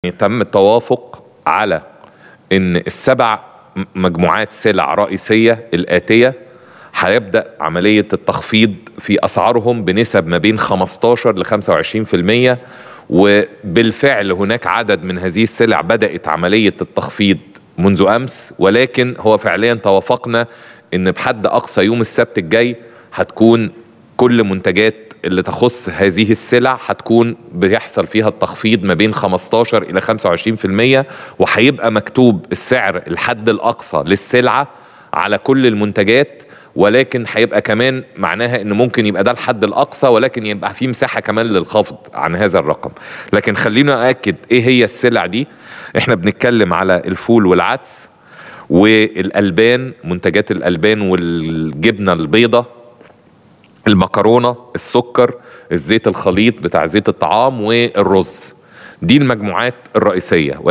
تم التوافق على ان السبع م- مجموعات سلع رئيسيه الاتيه هيبدا عمليه التخفيض في اسعارهم بنسب ما بين 15 ل 25% وبالفعل هناك عدد من هذه السلع بدات عمليه التخفيض منذ امس ولكن هو فعليا توافقنا ان بحد اقصى يوم السبت الجاي هتكون كل منتجات اللي تخص هذه السلع هتكون بيحصل فيها التخفيض ما بين 15 الى 25% وهيبقى مكتوب السعر الحد الاقصى للسلعه على كل المنتجات ولكن هيبقى كمان معناها ان ممكن يبقى ده الحد الاقصى ولكن يبقى في مساحه كمان للخفض عن هذا الرقم لكن خلينا اكد ايه هي السلع دي احنا بنتكلم على الفول والعدس والالبان منتجات الالبان والجبنه البيضاء المكرونه السكر الزيت الخليط بتاع زيت الطعام والرز دي المجموعات الرئيسيه